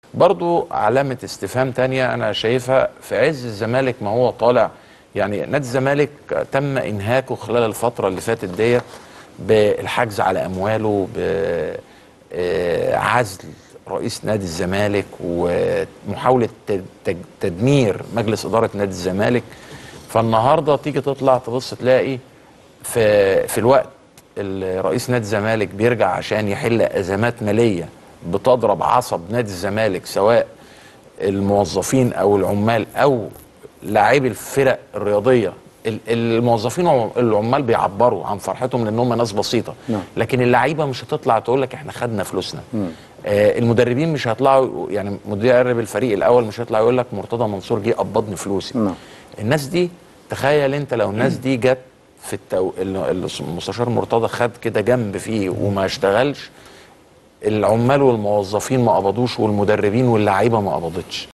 برضو علامة استفهام تانية أنا شايفها في عز الزمالك ما هو طالع يعني نادي الزمالك تم إنهاكه خلال الفترة اللي فاتت ديت بالحجز على أمواله بعزل رئيس نادي الزمالك ومحاولة تد- تج- تدمير مجلس إدارة نادي الزمالك فالنهاردة تيجي تطلع تبص تلاقي في في الوقت اللي رئيس نادي الزمالك بيرجع عشان يحل ازمات ماليه بتضرب عصب نادي الزمالك سواء الموظفين او العمال او لاعبي الفرق الرياضيه ال- الموظفين والعمال بيعبروا عن فرحتهم لان هم ناس بسيطه نعم. لكن اللعيبه مش هتطلع تقول لك احنا خدنا فلوسنا آه المدربين مش هيطلعوا يعني مدرب الفريق الاول مش هيطلع يقول لك مرتضى منصور جه قبضني فلوسي نعم. الناس دي تخيل انت لو الناس دي جت في التو... ال- المستشار مرتضى خد كده جنب فيه وما اشتغلش العمال والموظفين ما قبضوش والمدربين واللعيبه ما قبضتش